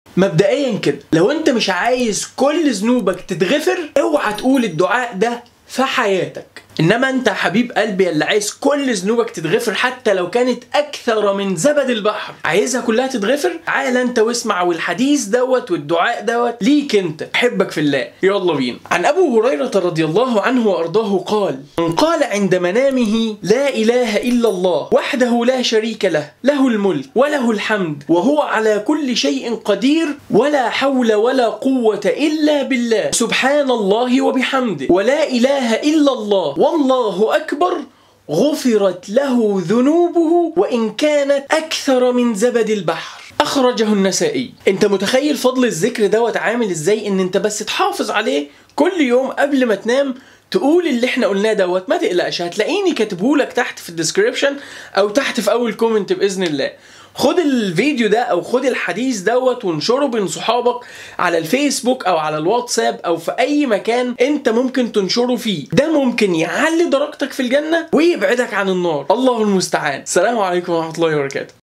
مبدئيا كده لو انت مش عايز كل ذنوبك تتغفر اوعى تقول الدعاء ده في حياتك انما انت حبيب قلبي اللي عايز كل ذنوبك تتغفر حتى لو كانت اكثر من زبد البحر عايزها كلها تتغفر تعال انت واسمع والحديث دوت والدعاء دوت ليك انت احبك في الله يلا بينا عن ابو هريره رضي الله عنه وارضاه قال من قال عند منامه لا اله الا الله وحده لا شريك له له الملك وله الحمد وهو على كل شيء قدير ولا حول ولا قوه الا بالله سبحان الله وبحمده ولا اله الا الله والله أكبر غفرت له ذنوبه وإن كانت أكثر من زبد البحر أخرجه النسائي أنت متخيل فضل الذكر دوت عامل إزاي إن أنت بس تحافظ عليه كل يوم قبل ما تنام تقول اللي احنا قلناه دوت ما تقلقش هتلاقيني كاتبهولك تحت في الديسكريبشن او تحت في اول كومنت باذن الله خد الفيديو ده او خد الحديث دوت وانشره بين صحابك على الفيسبوك او على الواتساب او في اي مكان انت ممكن تنشره فيه ده ممكن يعلي درجتك في الجنه ويبعدك عن النار الله المستعان السلام عليكم ورحمه الله وبركاته